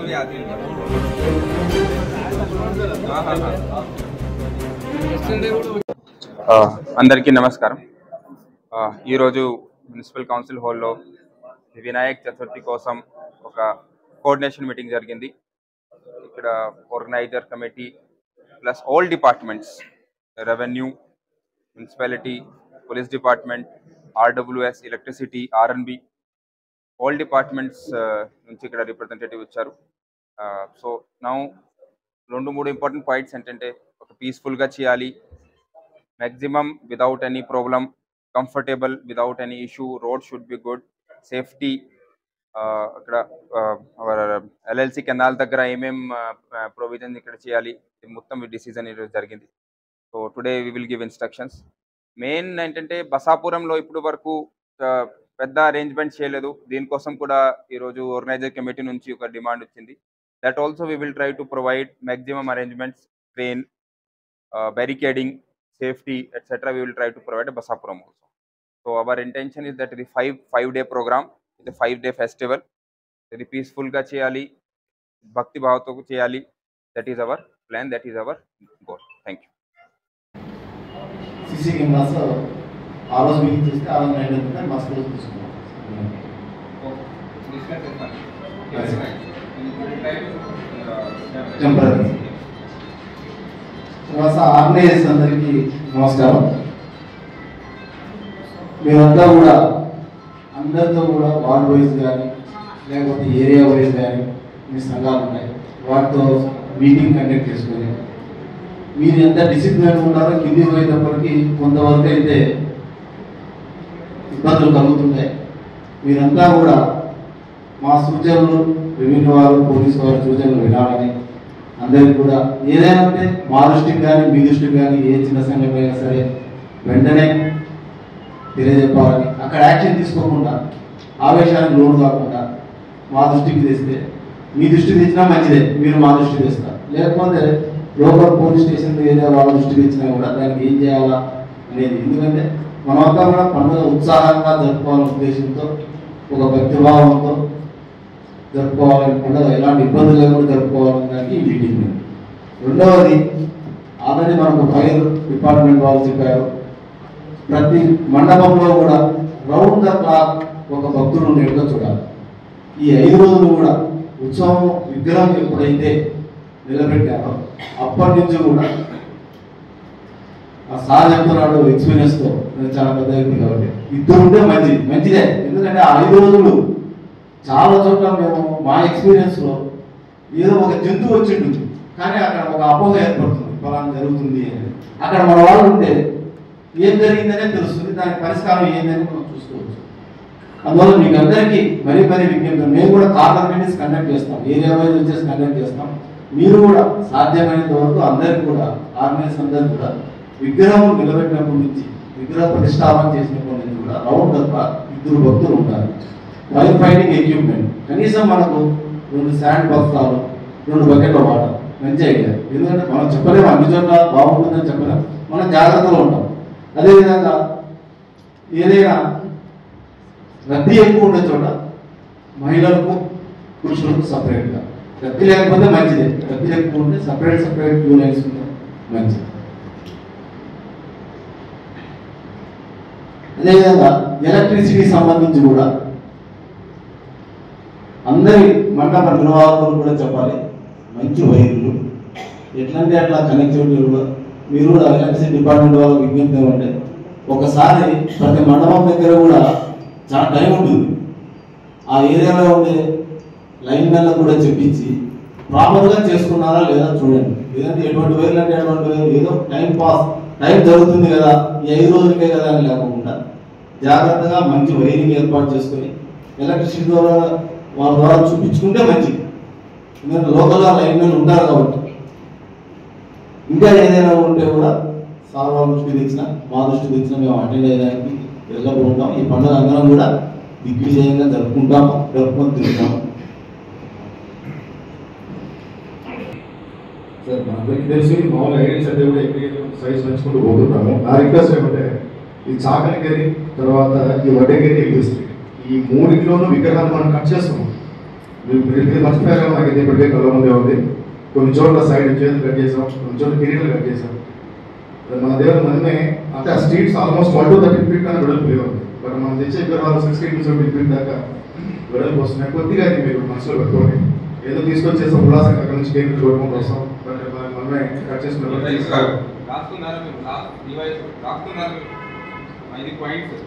भी आती है हाँ हाँ हाँ ఆ, అందరికీ నమస్కారం ఆ, ఈరోజు మున్సిపల్ కౌన్సిల్ హాల్లో వినాయక్ చతుర్థి కోసం ఒక కోఆర్డినేషన్ మీటింగ్ జరిగింది ఇక్కడ organiser committee plus all departments revenue municipality police department RWS electricity R and B all departments నుంచి ఇక్కడ రిప్రజెంటేటివ్ వచ్చారు సో నా రెండు మూడు ఇంపార్టెంట్ పాయింట్స్ ఏంటంటే ఒక పీస్ఫుల్గా చేయాలి maximum without any problem comfortable without any issue road should be good safety అక్కడ ఎల్ఎల్సి కెనాల్ దగ్గర ఏమేం ప్రొవిజన్ ఇక్కడ చేయాలి ఇది మొత్తం డిసిజన్ ఈరోజు జరిగింది so today we will give instructions main ఏంటంటే బసాపురంలో ఇప్పుడు వరకు ఆ, పెద్ద అరేంజ్మెంట్ చేయలేదు దీనికోసం కూడా ఈరోజు ఆర్గనైజర్ కమిటీ నుంచి ఒక డిమాండ్ వచ్చింది that also we will try to provide maximum arrangements train barricading, safety, etc. We will try to provide a Basapuram also. So our intention is that it is five five day program, it's a five day festival. ఇది పీస్ఫుల్గా చేయాలి భక్తి భావతో చేయాలి that is our plan that is our goal thank you CC cameras ఆ రోజు meeting చేస్తే ఆ రోజు నైట్ అవుతుంటే మస్తు రోజు తీసుకున్నాం టెంపరీ తర్వాత ఆర్గనైజర్స్ అందరికీ నమస్కారం మేమంతా కూడా అందరితో కూడా వార్డ్ వైజ్ కానీ లేకపోతే ఏరియా వైజ్ కానీ మీ సంఘాలు ఉన్నాయి వాటితో మీటింగ్ కండక్ట్ చేసుకొని మీరు ఎంత డిసిప్లిన్ ఉన్నారో కింది పోయేటప్పటికి కొంతవరకు అయితే ఇబ్బందులు కలుగుతుంటాయి మీరంతా కూడా మా సూచనలు రెవెన్యూ వారు పోలీసు వారి సూచనలు వినాలని అందరికీ కూడా ఏదైనా ఉంటే మా దృష్టికి కానీ మీ దృష్టికి కానీ ఏ చిన్న సంఘటన అయినా సరే వెంటనే తెలియజెప్పాలని అక్కడ యాక్షన్ తీసుకోకుండా ఆవేశానికి లోను కాకుండా మా దృష్టికి తెస్తే మీ దృష్టికి తెచ్చినా మంచిదే మీరు మా దృష్టికి తెస్తారు లేకపోతే లోకల్ పోలీస్ స్టేషన్ ఏరియా వాళ్ళ దృష్టికి తెచ్చినా కూడా దానికి ఏం చేయాలా అనేది ఎందుకంటే మనమంతా కూడా పండుగ ఉత్సాహంగా జరుపుకోవాలనే ఉద్దేశంతో ఒక భక్తిభావంతో జరుపుకోవాలని పండుగ ఎలాంటి ఇబ్బందులు లేకుండా జరుపుకోవాలని దానికి ఈ మీటింగ్ రెండవది ఆల్రెడీ మనకు ఫైర్ డిపార్ట్మెంట్ వాళ్ళు చెప్పారు ప్రతి మండపంలో కూడా రౌండ్ ద క్లాక్ ఒక భక్తుడు ఉండేట్టుగా చూడాలి ఈ ఐదు రోజులు కూడా ఉత్సవం విగ్రహం ఎప్పుడైతే నిలబెట్టారో అప్పటి నుంచి కూడా ఆ సార్ చెప్తున్నాడు ఎక్స్పీరియన్స్ తో నేను చాలా పెద్ద వ్యక్తి కాబట్టి ఇద్దరు ఉంటే మంచిది మంచిదే ఎందుకంటే ఆ ఐదు రోజులు చాలా చోట్ల మేము మా ఎక్స్పీరియన్స్ లో ఏదో ఒక జంతువు వచ్చిండు కానీ అక్కడ ఒక అపోహ ఏర్పడుతుంది ఫలానా జరుగుతుంది అని అక్కడ మన వాళ్ళు ఉంటే ఏం జరిగిందనే తెలుస్తుంది దానికి పరిష్కారం ఏందని మనం చూసుకోవచ్చు అందువల్ల మీకు అందరికీ మరీ మరీ విజ్ఞప్తి మేము కూడా కార్నర్ మీటింగ్స్ కండక్ట్ చేస్తాం ఏరియా వైజ్ వచ్చేసి కండక్ట్ చేస్తాం మీరు కూడా సాధ్యమైనంత వరకు అందరికి కూడా ఆర్గనైజ్ అందరికి కూడా విగ్రహం నిలబెట్టినప్పటి నుంచి విగ్రహ ప్రతిష్టాపన చేసినప్పటి నుంచి కూడా రౌండ్ తప్ప ఇద్దరు భక్తులు ఉంటారు ఫైర్ ఫైటింగ్ ఎక్విప్మెంట్ కనీసం మనకు రెండు శాండ్ బస్తాలు రెండు బకెట్ల వాటర్ మంచి ఐడియా ఎందుకంటే మనం చెప్పలేము అన్ని చోట్ల బాగుంటుందని చెప్పలేము మనం జాగ్రత్తలో ఉంటాం అదేవిధంగా ఏదైనా రద్దీ ఎక్కువ ఉండే చోట మహిళలకు పురుషులకు సపరేట్గా రద్దీ లేకపోతే మంచిదే రద్దీ ఎక్కువ ఉంటే సపరేట్ సపరేట్ క్యూ లైన్స్ ఉంటే మంచిది అదేవిధంగా ఎలక్ట్రిసిటీ సంబంధించి కూడా అందరి మండప నిర్వాహకులు కూడా చెప్పాలి మంచి వైర్లు ఎట్లంటే అట్లా కనెక్టివిటీ కూడా మీరు కూడా ఎలక్ట్రిసిటీ డిపార్ట్మెంట్ వాళ్ళకి విజ్ఞప్తి ఏమంటే ఒకసారి ప్రతి మండపం దగ్గర కూడా చాలా టైం ఉంటుంది ఆ ఏరియాలో ఉండే లైన్ మెన్లకు కూడా చెప్పించి ప్రాపర్గా చేసుకున్నారా లేదా చూడండి లేదంటే ఎటువంటి వైర్లు అంటే ఎటువంటి వైర్లు ఏదో టైం పాస్ టైం జరుగుతుంది కదా ఈ ఐదు రోజులకే కదా అని లేకుండా జాగ్రత్తగా మంచి వైరింగ్ ఏర్పాటు చేసుకొని ఎలక్ట్రిసిటీ ద్వారా వాళ్ళ ద్వారా చూపించుకుంటే మంచిది ఎందుకంటే లోకల్గా లైన్ మెన్ ఉంటారు కాబట్టి ఇంకా ఏదైనా ఉంటే కూడా సార్ వాళ్ళ దృష్టికి తెచ్చిన మా దృష్టికి తెచ్చిన మేము అటెండ్ అయ్యడానికి ఎల్లప్పుడూ ఉంటాం ఈ పండుగ అందరం కూడా దిగ్విజయంగా జరుపుకుంటాము జరుపుకొని తిరుగుతాము సార్ మనందరికీ తెలిసి మామూలు ఐడెంట్స్ అంటే కూడా ఎక్కువ సైజ్ పెంచుకుంటూ పోతున్నాము నా రిక్వెస్ట్ ఏమంటే ఈ చాకలిగిరి తర్వాత ఈ వడ్డగిరి ఎగ్జిస్ట్ ఈ మూడింటిలోనూ విగ్రహాలు మనం కట్ చేస్తున్నాం మీరు మీరు మీరు మర్చిపోయారో నాకైతే ఇప్పటికే కళ్ళ ముందే ఉంది కొన్ని చోట్ల సైడ్ చేతులు కట్ చేసాం కొన్ని చోట్ల కిరీటలు కట్ చేసాం మన దగ్గర మనమే అంటే ఆ streets almost one two thirty feet కన్నా వెడల్పు లేవు బట్ మనం తెచ్చే వాళ్ళు సిక్స్టీ టు సెవెంటీ ఫీట్ దాకా వెడల్పు వస్తున్నాయి కొద్దిగా అది మీరు మనసులో పెట్టుకోండి ఏదో తీసుకొచ్చేసి ఉల్లాసంగా అక్కడ నుంచి కేంద్ర కొట్టుకుంటూ వస్తాం బట్ మన- మనమే కట్ చేసుకున్న రాస్తున్నారా మీరు డివైస్ రాస్తున్నారా మీరు ఐదు పాయింట్స్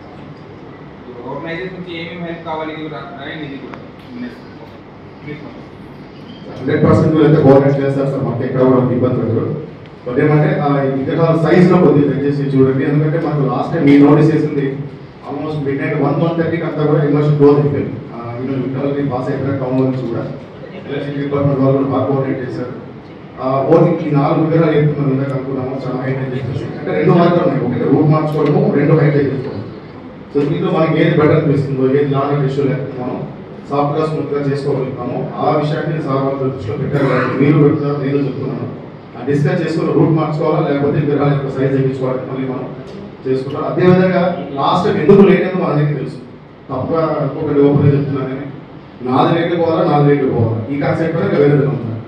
ఆర్గనైజేషన్ నుంచి ఏమేమి హెల్ప్ కావాలి ఇది కూడా రాయండి ఇది కూడా ప్లీజ్ హండ్రెడ్ పర్సెంట్ అయితే కోఆర్డినేట్ చేస్తారు సార్ మాకు ఎక్కడ కూడా ఇబ్బంది పెట్టరు బట్ ఏమంటే ఆ విగ్రహాల సైజ్ లో కొద్దిగా దయచేసి చూడండి ఎందుకంటే మనకు లాస్ట్ టైం మీ నోటీస్ చేసింది almost midnight one one థర్టీకి అంతా కూడా ఇన్వర్షన్ క్లోజ్ అయిపోయింది ఈరోజు విగ్రహాలకి పాస్ అయిపోయిన టౌన్ నుంచి కూడా ఎలక్ట్రిసిటీ డిపార్ట్మెంట్ వాళ్ళు కూడా బాగా కోఆర్డినేట్ చేశారు ఓన్లీ ఈ నాలుగు విగ్రహాలు ఎక్కుతున్నారు ఇందాక అనుకున్నాము చాలా హైట్ చేసేసి అంటే రెండు మార్గాలు ఉన్నాయి ఒకటి రూట్ మార్చుకోవడము రెండు హైట్ చేసుకోవడం సో దీంట్లో మనకి ఏది బెటర్ అనిపిస్తుందో ఏది లాంగ్ ఇష్యూ లేకపోతే మనం సాఫ్ట్ గా స్మూత్ గా చేసుకోగలుగుతాము ఆ విషయాన్ని సార్ వాళ్ళ దృష్టిలో పెట్టారు కాబట్టి మీరు పెడతారు నేను చెప్తున్నాను ఆ డిస్కస్ చేసుకుని రూట్ మార్చుకోవాలా లేకపోతే విగ్రహాల యొక్క సైజ్ తగ్గించుకోవాలి మళ్ళీ మనం చేసుకుంటాం అదేవిధంగా లాస్ట్ ఎందుకు లేట్ అయిందో మన దగ్గర తెలుసు తప్పగా ఇంకొకటి ఓపెన్ చెప్తున్నాను నేను నాది రేటు పోవాలా నాది రేటు పోవాలా ఈ కాన్సెప్ట్ ఇంకా వేరే విధంగా ఉంది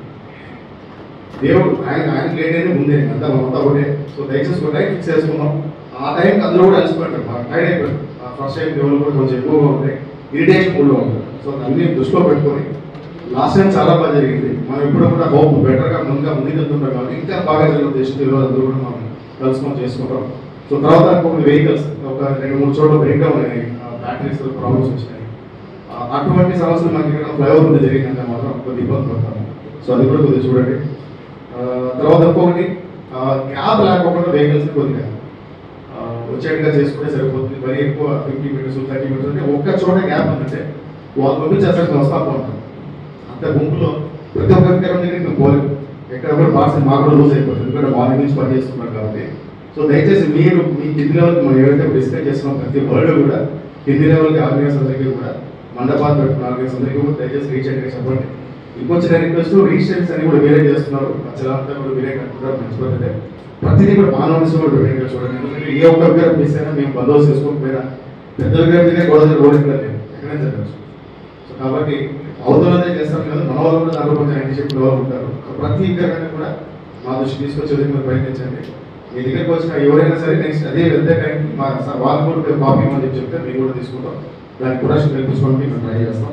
దేవుడు ఆయన ఆయన లేట్ అయితే ముందే అంతా అంతా ఒకటే సో దయచేసి ఒక టైం ఫిక్స్ చేసుకున్నాం ఆ టైంకి అందరూ కూడా అలసిపోయారు బాగా టైడ్ అయిపోయారు ఫస్ట్ టైం దేవుళ్ళు కూడా కొంచెం ఎక్కువగా ఉంటాయి ఇరిటేషన్ మూడ్లో ఉంటారు సో అన్ని దృష్టిలో పెట్టుకొని లాస్ట్ టైం చాలా బాగా జరిగింది మనం ఇప్పుడు కూడా హోప్ బెటర్గా ముందుగా ముందుకు వెళ్తుంటాం కాబట్టి ఇంకా బాగా జరిగిన దేశం ఈరోజు అందరూ కూడా మనం కలుసుకొని చేసుకుంటాం సో తర్వాత ఇంకొకటి వెహికల్స్ ఒక రెండు మూడు చోట్ల బ్రేక్ డౌన్ అయినాయి బ్యాటరీస్ ప్రాబ్లమ్స్ వచ్చినాయి ఆ, అటువంటి సమస్యలు మనకి ఇక్కడ ఫ్లైఓవర్ ఉంది జరిగిందంటే మాత్రం కొద్ది ఇబ్బంది పడతాము సో అది కూడా కొద్దిగా చూడండి ఆ, తర్వాత ఇంకొకటి క్యాబ్ లేకపోకుండా వెహికల్స్ కొద్దిగా ఆ, వచ్చేట్టుగా చేసుకుంటే సరిపోతుంది మరి ఎక్కువ ఫిఫ్టీ మీటర్స్ థర్టీ మీటర్స్ అంటే ఒక్క చోట గ్యాప్ ఉందంటే వాళ్ళు పంపించేసరికి వస్తా ఉంటాం అంత గుంపులో ప్రతి ఒక్క విగ్రహం దగ్గర ఇంకా పోలేదు ఎక్కడ కూడా పార్సల్ మాకు కూడా లూజ్ అయిపోతుంది ఎందుకంటే మార్నింగ్ నుంచి పని చేస్తున్నారు కాబట్టి సో దయచేసి మీరు మీ కింది లెవెల్కి మనం ఏవైతే డిస్కస్ చేస్తున్నాం ప్రతి వర్డ్ కూడా కింది లెవెల్కి ఆర్గనైజర్స్ అందరికీ కూడా మండపాలు పెట్టుకున్న ఆర్గనైజర్స్ అందరికీ కూడా దయచేసి రీచ్ అయ్యి చెప్పండి ఇంకొచ్చిన రిక్వెస్ట్ రీస్టెన్స్ అని కూడా వేరే చేస్తున్నారు అసలంతా కూడా వేరే కట్టుకుంటారు మంచి పద్ధతి ప్రతిదీ కూడా మానవ కూడా వేరేగా చూడండి ఎందుకంటే ఏ ఒక్క విగ్రహం మిస్ అయినా మేము బందోబస్తు చేసుకోకపోయినా పెద్ద విగ్రహం దగ్గర గోడ రోడ్ ఎక్కడ లేదు ఎక్కడైనా జరగచ్చు సో కాబట్టి అవతలనే చేస్తాం కదా మన వాళ్ళు కూడా దాంట్లో కొంచెం అన్ని చెప్పిన వాళ్ళు ఉంటారు సో ప్రతి విగ్రహాన్ని కూడా మా దృష్టి తీసుకొచ్చే విధంగా మీరు ప్రయత్నించండి మీ దగ్గరికి వచ్చిన ఎవరైనా సరే నెక్స్ట్ అదే వెళ్తే టైంకి మా స- వాళ్ళు కూడా మేము కాపీ ఇవ్వమని చెప్పి చెప్తే మేము కూడా తీసుకుంటాం దానికి కూడా కల్పించుకోవడానికి మేము ట్రై చేస్తాం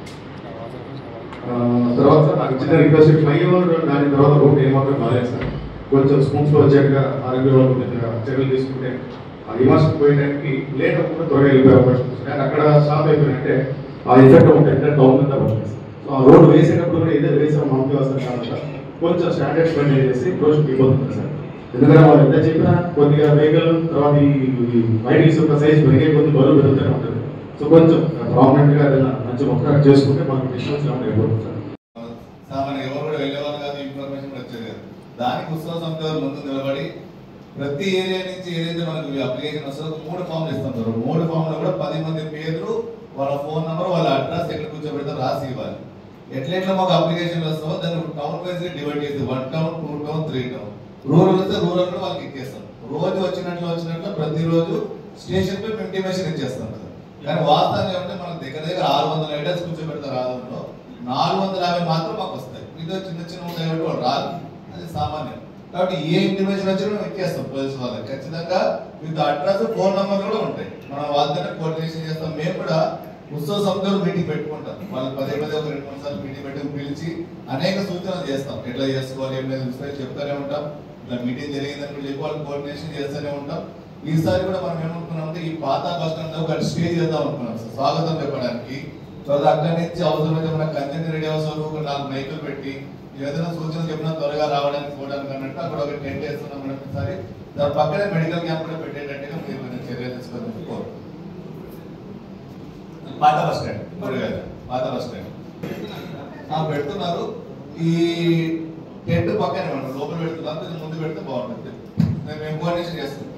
ఆ, తర్వాత నాకు చిన్న రిక్వెస్ట్ ఫ్లైఓవర్ దాని తర్వాత రోడ్ ఏమాత్రం బాగాలేదు సార్ కొంచెం స్మూత్ లో వచ్చాక ఆరోగ్య వాళ్ళు కొద్దిగా చర్యలు తీసుకుంటే ఆ హిమాచల్ పోయే టైంకి లేట్ అవ్వకుండా త్వరగా వెళ్ళిపోయే అవకాశం ఉంది కానీ అక్కడ స్టాప్ అయిపోయినట్టే ఆ ఎఫెక్ట్ ఉంటాయి అంటే టౌన్ అంతా పడుతుంది సో ఆ రోడ్ వేసేటప్పుడు కూడా ఇదే వేసాం మనకి వస్తుంది కాబట్టి కొంచెం స్టాండర్డ్స్ మెయింటైన్ చేసి రోజు ఇబ్బంది సార్ ఎందుకంటే వాళ్ళు ఎంత చెప్పినా కొద్దిగా వెహికల్ తర్వాత ఈ వైడిల్స్ యొక్క సైజ్ పెరిగే కొద్ది బరువు పెరుగుతూనే ఉంటుంది సో కొంచెం ప్రామినెంట్ గా ఏదైనా మంచి మొక్క చేసుకుంటే మనకు డిస్టెన్స్ ఏమైనా అయిపోతుంది సార్ సామాన్య ఎవరు కూడా వెళ్ళేవాళ్ళు కాదు ఇన్ఫర్మేషన్ కూడా వచ్చేది కాదు దానికి ఉత్సవ సంస్థ వారు ముందు నిలబడి ప్రతి ఏరియా నుంచి ఏదైతే మనకు అప్లికేషన్ వస్తుందో మూడు ఫామ్లు ఇస్తాం సార్ మూడు ఫామ్లు కూడా పది మంది పేర్లు వాళ్ళ ఫోన్ నెంబర్ వాళ్ళ అడ్రస్ ఎక్కడ కూర్చోబెడతారు రాసి ఇవ్వాలి ఎట్లెట్లా మాకు అప్లికేషన్ వస్తామో దాన్ని టౌన్ వైజ్ డివైడ్ చేసి one town two town three town rural వస్తే రూరల్ కూడా వాళ్ళకి ఇచ్చేస్తాం రోజు వచ్చినట్లు వచ్చినట్లు ప్రతిరోజు స్టేషన్ పై మేము ఇంటిమేషన్ ఇచ్చేస్తాం సార్ కానీ వాస్తవంగా ఏమంటే మనకు దగ్గర దగ్గర ఆరు వందల ఐటమ్స్ కూర్చోబెడతారు ఆదంలో నాలుగు వందల యాభై మాత్రం మాకు వస్తాయి మిగతా చిన్న చిన్న ఉంటాయి కాబట్టి వాళ్ళు రాదు అది సామాన్యం కాబట్టి ఏ ఇంటిమేషన్ వచ్చినా మేము ఇచ్చేస్తాం పోలీసు వాళ్ళకి ఖచ్చితంగా విత్ అడ్రస్ ఫోన్ నెంబర్ కూడా ఉంటాయి మనం వాళ్ళతో కోఆర్డినేషన్ చేస్తాం మేము కూడా ఉత్సవ సమితిలో మీటింగ్ పెట్టుకుంటాం వాళ్ళు పదే పదే ఒక రెండు మూడు సార్లు మీటింగ్ పెట్టి పిలిచి అనేక సూచనలు చేస్తాం ఎట్లా చేసుకోవాలి ఏం లేదు విషయాలు చెప్తానే ఉంటాం ఇట్లా మీటింగ్ జరిగిందని కూడా చెప్పి వాళ్ళు కోఆర్డినేషన్ చేస్తూనే ఉంటాం ఈసారి కూడా మనం ఏమనుకున్నాం అంటే ఈ పాత బస్ స్టాండ్ ఒక స్టే చేద్దాం అనుకున్నాం సార్ స్వాగతం చెప్పడానికి తర్వాత అక్కడి నుంచి అవసరమైతే మన కంటెంట్ రెడీ అవసరం ఒక నాలుగు మైకులు పెట్టి ఏదైనా సూచన చెప్పినా త్వరగా రావడానికి పోవడానికి అన్నట్టు అక్కడ ఒక టెంట్ వేస్తున్నాం మేడం ఈసారి దాని పక్కనే మెడికల్ క్యాంప్ కూడా పెట్టేటట్టుగా మీరు కొంచెం చర్య తీసుకోవాలని కోరుతున్నాం పాత బస్ స్టాండ్ ఇప్పుడు కాదు పాత బస్ స్టాండ్ ఆ, పెడుతున్నారు ఈ టెంట్ పక్కనే మనం లోపల పెడుతున్నారు కొంచెం ముందు పెడితే బాగుంటుంది మేము మేము కోఆర్డినేషన్ చేస్తాం